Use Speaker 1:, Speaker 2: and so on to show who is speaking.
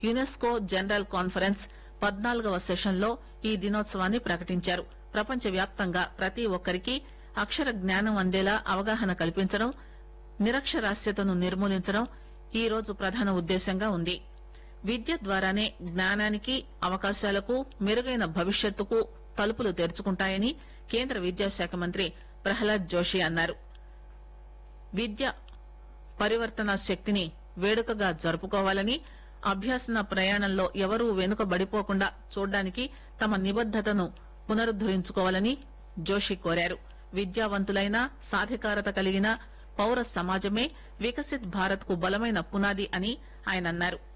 Speaker 1: UNESCO general conference పద్నాలుగవ సెషన్లో ఈ దినోత్సవాన్ని ప్రకటించారు ప్రపంచ వ్యాప్తంగా ప్రతి ఒక్కరికి అక్షర జ్ఞానం అందేలా అవగాహన కల్పించడం నిరక్షరాస్యతను నిర్మూలించడం ఈ రోజు ప్రధాన ఉద్దేశ్యంగా ఉంది విద్య ద్వారానే జ్ఞానానికి అవకాశాలకు మెరుగైన భవిష్యత్తుకు తలుపులు తెరుచుకుంటాయని కేంద్ర విద్యాశాఖ మంత్రి ప్రహ్లాద్ జోషి అన్నారు విద్య పరివర్తన శక్తిని వేడుకగా జరుపుకోవాలని అభ్యసన ప్రయాణంలో ఎవరూ వెనుకబడిపోకుండా చూడ్డానికి తమ నిబద్దతను పునరుద్దరించుకోవాలని జోషి కోరారు విద్యావంతులైన సాధికారత కలిగిన పౌర సమాజమే వికసిత్ భారత్ కు బలమైన పునాది అని ఆయన అన్నారు